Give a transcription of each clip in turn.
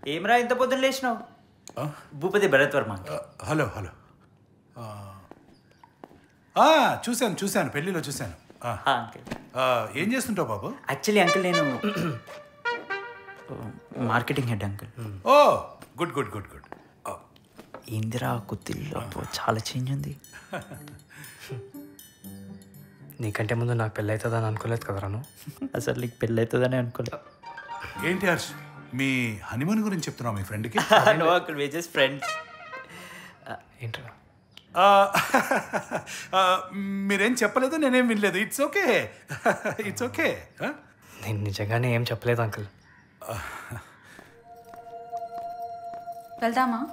ఏమరా ఇంత పొద్దున్న లేచినావు ఆ? భూపతి భరత్ వర్మ ఆ, హలో హలో ఆ, ఆ, చూశాను చూశాను పెళ్ళిలో చూశాను ఆ, అంకిల్ ఆ, ఏం చేస్తుంటావు బాబు యాక్చువల్లీ అంకుల్ నేను marketing head uncle oh good good good good ఆ, ఇందిరా కుత్తిల్లో అబ్బో, చాలా చేంజ్ ఉంది నీకంటే ముందు నాకు పెళ్ళి అవుతుందని అనుకోలేదు కదరా నువ్వు అసలు నీకు పెళ్ళి అవుతుందని అనుకోలేదు ఏంటి హర్ష్ మీ హనీమూన్ గురించి చెప్తున్నావు మీ ఫ్రెండ్కి no uncle we just friends ఏంట్రా ఆ, ఆ, మీరేం చెప్పలేదు నేనేం వినలేదు ఇట్స్ ఓకే ఇట్స్ ఓకే నేను నిజంగానే ఏం చెప్పలేదు అంకుల్ వెళ్దామా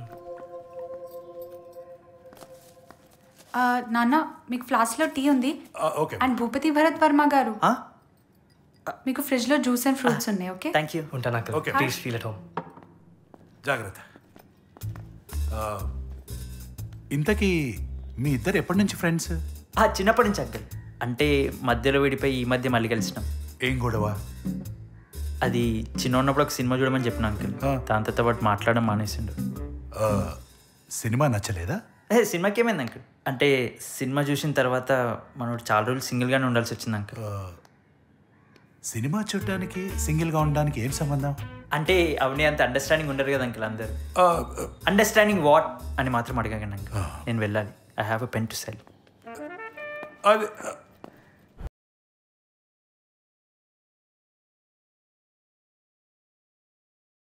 ఆ, నాన్న మీకు ఫ్లాస్క్లో టీ ఉంది ఓకే అండ్ భూపతి భరత్ వర్మ గారు మీకు ఫ్రిడ్జ్లో జ్యూస్ అండ్ ఫ్రూట్స్ ఉన్నాయి ఓకే థ్యాంక్ యూ ఉంటాను uncle Okay. Please feel at home జాగ్రత్త ఆ, ఇంతకీ మీ ఇద్దరు ఎప్పటి నుంచి ఫ్రెండ్స్ చిన్నప్పటి నుంచి అంకుల్ అంటే మధ్యలో విడిపోయి ఈ మధ్య మళ్ళీ కలిసినాం ఏం గొడవ అది చిన్న ఉన్నప్పుడు ఒక సినిమా చూడమని చెప్పిన అంకుల్ ఆ. దాంతో పాటు మాట్లాడడం మానేసిండు ఆ, సినిమా నచ్చలేదా ఏ సినిమాకి ఏమైంది అంకుల్ అంటే సినిమా చూసిన తర్వాత మనోడు చాలా రోజులు సింగిల్గానే ఉండాల్సి వచ్చింది అంకుల్ ఆ, సినిమా చూడడానికి సింగిల్గా ఉండడానికి ఏం సంబంధం అంటే అవన్నీ అంత అండర్స్టాండింగ్ ఉండరు కదా అంకుల్ అందరు ఆ, అండర్స్టాండింగ్ వాట్ అని మాత్రం అడగండి అంకుల్ నేను వెళ్ళాలి I have a pen to sell అది